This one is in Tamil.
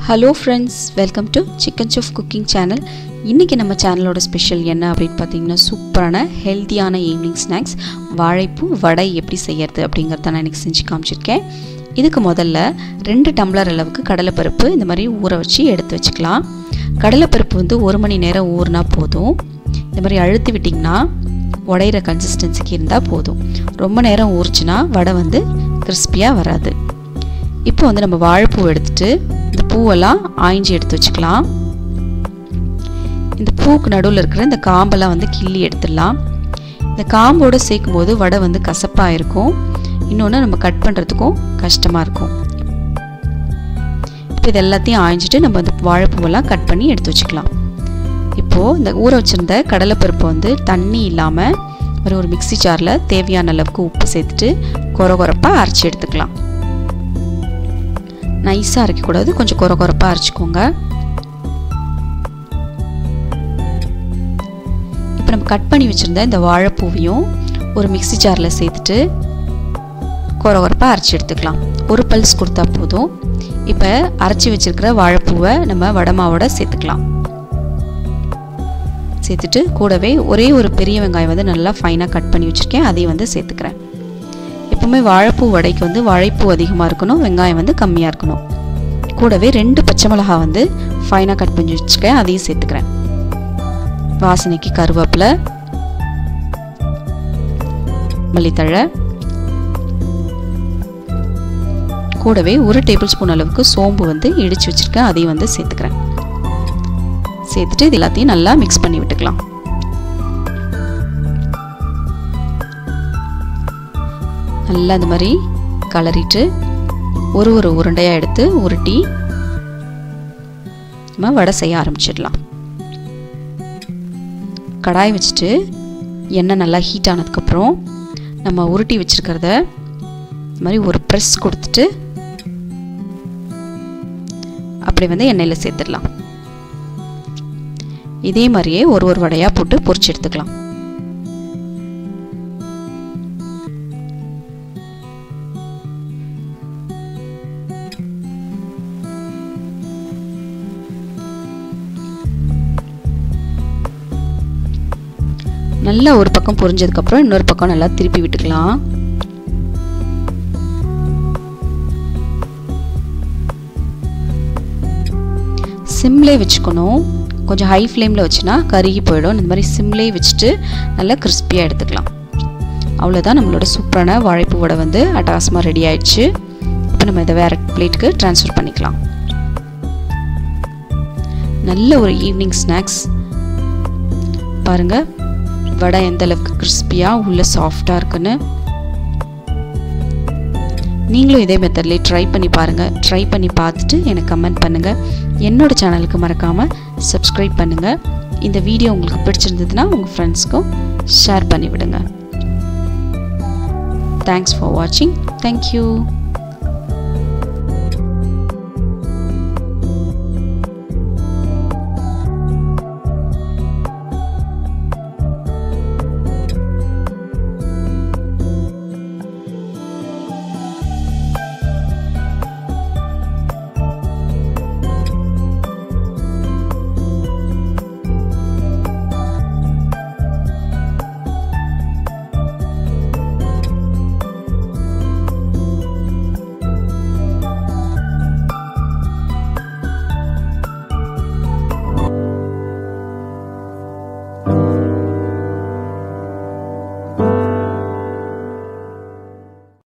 hello friends welcome to chicken chef cooking channel இன்றைக்கி நம்ம சேனலோட ஸ்பெஷல் என்ன அப்படின்னு பார்த்தீங்கன்னா சூப்பரான ஹெல்த்தியான ஈவினிங் ஸ்நாக்ஸ் வாழைப்பூ வடை எப்படி செய்யறது அப்படிங்கிறத நான் இன்றைக்கி செஞ்சு காமிச்சிருக்கேன் இதுக்கு முதல்ல ரெண்டு டம்ளர் அளவுக்கு கடலைப்பருப்பு இந்த மாதிரி ஊற வச்சு எடுத்து வச்சுக்கலாம் கடலைப்பருப்பு வந்து ஒரு மணி நேரம் ஊறினா போதும் இந்த மாதிரி அழுத்தி விட்டிங்கன்னா உடையிற கன்சிஸ்டன்சிக்கு இருந்தால் போதும் ரொம்ப நேரம் ஊறிச்சுன்னா வடை வந்து கிறிஸ்பியாக வராது இப்போ வந்து நம்ம வாழைப்பூ எடுத்துட்டு இந்த பூவெல்லாம் ஆய்ஞ்சி எடுத்து வச்சுக்கலாம் இந்த பூவுக்கு நடுவில் இருக்கிற இந்த காம்பெல்லாம் வந்து கிள்ளி எடுத்துடலாம் இந்த காம்போடு சேர்க்கும் போது வடை வந்து கசப்பாக இருக்கும் இன்னொன்று நம்ம கட் பண்ணுறதுக்கும் கஷ்டமாக இருக்கும் இப்போ இது எல்லாத்தையும் ஆய்ஞ்சிட்டு நம்ம இந்த வாழைப்பூவெல்லாம் கட் பண்ணி எடுத்து வச்சுக்கலாம் இப்போது இந்த ஊற வச்சுருந்த கடலைப்பருப்பை வந்து தண்ணி இல்லாமல் ஒரு ஒரு மிக்சி ஜாரில் தேவையான அளவுக்கு உப்பு சேர்த்துட்டு கொர கொரப்பாக அரைச்சி எடுத்துக்கலாம் நைஸாக அரைக்கக்கூடாது கொஞ்சம் கொர கொரப்பாக அரைச்சிக்கோங்க இப்போ நம்ம கட் பண்ணி வச்சுருந்த இந்த வாழைப்பூவையும் ஒரு மிக்சி ஜாரில் சேர்த்துட்டு கொர கொரப்பாக அரைச்சி எடுத்துக்கலாம் ஒரு பல்ஸ் கொடுத்தா போதும் இப்போ அரைச்சி வச்சுருக்கிற வாழைப்பூவை நம்ம வடமாவோட சேர்த்துக்கலாம் சேர்த்துட்டு கூடவே ஒரே ஒரு பெரிய வெங்காயம் வந்து நல்லா ஃபைனாக கட் பண்ணி வச்சுருக்கேன் அதையும் வந்து சேர்த்துக்கிறேன் எப்போவுமே வாழைப்பூ வடைக்கு வந்து வாழைப்பூ அதிகமாக இருக்கணும் வெங்காயம் வந்து கம்மியாக இருக்கணும் கூடவே ரெண்டு பச்சை மிளகா வந்து ஃபைனாக கட் பண்ணி வச்சுருக்கேன் அதையும் சேர்த்துக்கிறேன் வாசனைக்கு கருவேப்பிலை மல்லித்தழை கூடவே ஒரு டேபிள் ஸ்பூன் அளவுக்கு சோம்பு வந்து இடித்து வச்சுருக்கேன் அதையும் வந்து சேர்த்துக்கிறேன் சேர்த்துட்டு இது எல்லாத்தையும் நல்லா மிக்ஸ் பண்ணி விட்டுக்கலாம் நல்லா இந்த மாதிரி கலரிட்டு ஒரு ஒரு உருண்டையாக எடுத்து உருட்டி நம்ம வடை செய்ய ஆரம்பிச்சிடலாம் கடாய் வச்சுட்டு எண்ணெய் நல்லா ஹீட் ஆனதுக்கப்புறம் நம்ம உருட்டி வச்சுருக்கிறத இந்த மாதிரி ஒரு ப்ரெஸ் கொடுத்துட்டு அப்படி வந்து எண்ணெயில் சேர்த்துடலாம் இதே மாதிரியே ஒரு ஒரு வடையாக போட்டு பொரிச்சு எடுத்துக்கலாம் நல்லா ஒரு பக்கம் பொரிஞ்சதுக்கப்புறம் இன்னொரு பக்கம் நல்லா திருப்பி விட்டுக்கலாம் சிம்லே வச்சுக்கணும் கொஞ்சம் ஹை ஃப்ளேமில் வச்சுனா கருகி போயிடும் இந்த மாதிரி சிம்லே வச்சுட்டு நல்லா கிறிஸ்பியாக எடுத்துக்கலாம் அவ்வளோதான் நம்மளோட சூப்பரான வாழைப்பூ வடை வந்து அட்டகாசமாக ரெடி ஆயிடுச்சு இப்போ நம்ம இதை வேறு பிளேட்டுக்கு ட்ரான்ஸ்ஃபர் பண்ணிக்கலாம் நல்ல ஒரு ஈவினிங் ஸ்நாக்ஸ் பாருங்கள் வடை எந்த அளவுக்கு கிறிஸ்பியாக உள்ள சாஃப்டாக இருக்குன்னு நீங்களும் இதே மெத்தட்லேயே ட்ரை பண்ணி பாருங்கள் ட்ரை பண்ணி பார்த்துட்டு எனக்கு கமெண்ட் பண்ணுங்கள் என்னோடய சேனலுக்கு மறக்காமல் சப்ஸ்கிரைப் பண்ணுங்கள் இந்த வீடியோ உங்களுக்கு பிடிச்சிருந்ததுன்னா உங்கள் ஃப்ரெண்ட்ஸ்க்கும் ஷேர் பண்ணி விடுங்க தேங்க்ஸ் ஃபார் வாட்சிங் தேங்க்யூ